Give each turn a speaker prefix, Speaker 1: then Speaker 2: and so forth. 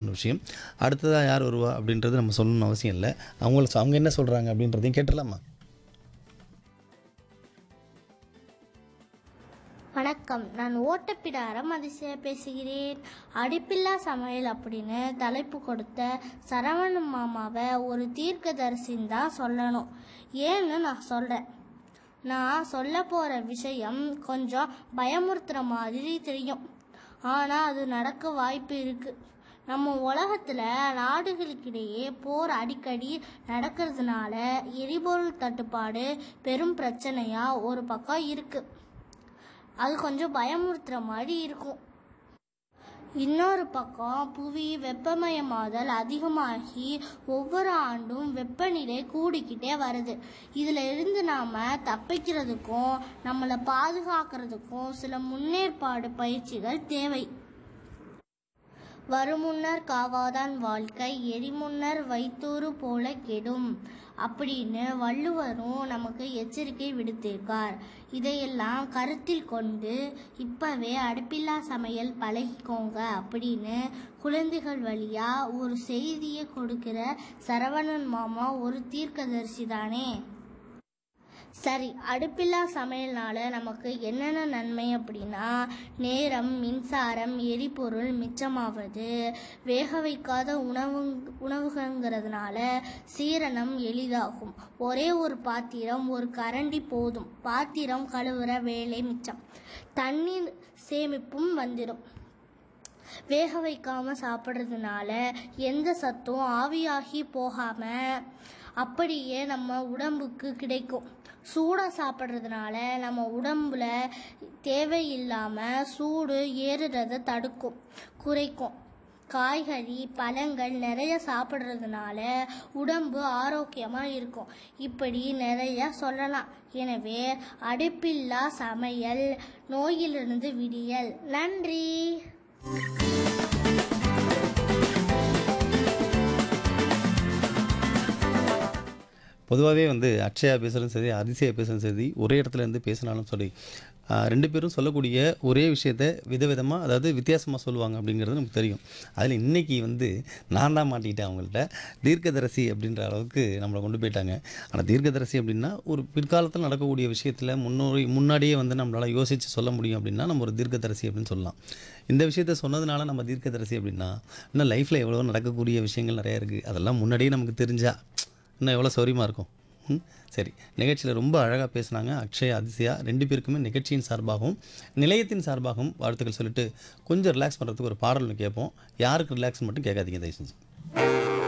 Speaker 1: சொன்ன விஷயம் அடுத்ததாக யார் வருவா அப்படின்றது நம்ம சொல்லணும்னு அவசியம் இல்லை அவங்கள அவங்க என்ன சொல்கிறாங்க அப்படின்றதையும் கேட்டுடலாமா
Speaker 2: வணக்கம் நான் ஓட்டப்பிடாரம் அதிசய பேசுகிறேன் அடுப்பில்லா சமையல் அப்படின்னு தலைப்பு கொடுத்த சரவண மாமாவை ஒரு தீர்க்கதரிசின்னு தான் சொல்லணும் ஏன்னு நான் சொல்கிறேன் நான் சொல்ல போகிற விஷயம் கொஞ்சம் பயமுறுத்துகிற மாதிரி தெரியும் ஆனால் அது நடக்க வாய்ப்பு இருக்குது நம்ம உலகத்தில் நாடுகளுக்கிடையே போர் அடிக்கடி நடக்கிறதுனால எரிபொருள் தட்டுப்பாடு பெரும் பிரச்சனையாக ஒரு பக்கம் இருக்குது அது கொஞ்சம் பயமுறுத்துகிற மாதிரி இருக்கும் இன்னொரு பக்கம் புவி வெப்பமயமாதல் அதிகமாகி ஒவ்வொரு ஆண்டும் வெப்பநிலை கூடிக்கிட்டே வருது இதில் இருந்து நாம் தப்பிக்கிறதுக்கும் நம்மளை பாதுகாக்கிறதுக்கும் சில முன்னேற்பாடு பயிற்சிகள் தேவை வருமுன்னர் காவாதான் வாழ்க்கை எரிமுன்னர் வைத்தூறு போல கெடும் அப்படின்னு வள்ளுவரும் நமக்கு எச்சரிக்கை விடுத்திருக்கார் இதையெல்லாம் கருத்தில் கொண்டு இப்பவே அடுப்பில்லா சமையல் பழகிக்கோங்க அப்படின்னு குழந்தைகள் வழியா ஒரு செய்தியை கொடுக்கிற சரவணன் மாமா ஒரு தீர்க்கதரிசி தானே சரி அடுப்பில்லா சமையல்னால நமக்கு என்னென்ன நன்மை அப்படின்னா நேரம் மின்சாரம் எரிபொருள் மிச்சமாவது வேக வைக்காத உணவு உணவுங்கிறதுனால சீரணம் எளிதாகும் ஒரே ஒரு பாத்திரம் ஒரு கரண்டி போதும் பாத்திரம் கழுவுற வேலை மிச்சம் தண்ணீர் சேமிப்பும் வந்துடும் வேக வைக்காம சாப்பிட்றதுனால எந்த சத்தும் ஆவியாகி போகாம அப்படியே நம்ம உடம்புக்கு கிடைக்கும் சூடாக சாப்பிட்றதுனால நம்ம உடம்புல தேவையில்லாமல் சூடு ஏறுறத தடுக்கும் குறைக்கும் காய்கறி பழங்கள் நிறைய சாப்பிட்றதுனால உடம்பு ஆரோக்கியமாக இருக்கும் இப்படி நிறைய சொல்லலாம் எனவே அடுப்பில்லா சமையல் நோயிலிருந்து விடியல் நன்றி
Speaker 1: பொதுவாகவே வந்து அக்ஷயா பேசுகிறதும் சரி அதிசயா பேசுகிறதும் சரி ஒரே இடத்துல இருந்து பேசினாலும் சரி ஆஹ் ரெண்டு பேரும் சொல்லக்கூடிய ஒரே விஷயத்த விதவிதமாக அதாவது வித்தியாசமாக சொல்லுவாங்க அப்படிங்கிறது நமக்கு தெரியும் அதில் இன்றைக்கி வந்து நான் தான் மாட்டிக்கிட்டேன் அவங்கள்ட்ட தீர்க்கதரிசி அப்படின்ற அளவுக்கு நம்மளை கொண்டு போயிட்டாங்க ஆனால் தீர்க்கதரிசி அப்படின்னா ஒரு பிற்காலத்தில் நடக்கக்கூடிய விஷயத்தில் முன்னோரி முன்னாடியே வந்து நம்மளால் யோசித்து சொல்ல முடியும் அப்படின்னா நம்ம ஒரு தீர்க்கதரிசி அப்படின்னு சொல்லலாம் இந்த விஷயத்த சொன்னதுனால நம்ம தீர்க்கதரிசி அப்படின்னா இன்னும் லைஃப்பில் எவ்வளோ நடக்கக்கூடிய விஷயங்கள் நிறையா இருக்குது அதெல்லாம் முன்னாடியே நமக்கு தெரிஞ்சா இன்னும் எவ்வளோ சௌரியமாக இருக்கும் ம் சரி நிகழ்ச்சியில் ரொம்ப அழகாக பேசுனாங்க அக்ஷயா அதிசயா ரெண்டு பேருக்குமே நிகழ்ச்சியின் சார்பாகவும் நிலையத்தின் சார்பாகவும் வாழ்த்துக்கள் சொல்லிட்டு கொஞ்சம் ரிலாக்ஸ் பண்ணுறதுக்கு ஒரு பாடல் ஒன்று கேட்போம் யாருக்கு ரிலாக்ஸ் மட்டும் கேட்காதீங்க தயவு செஞ்சு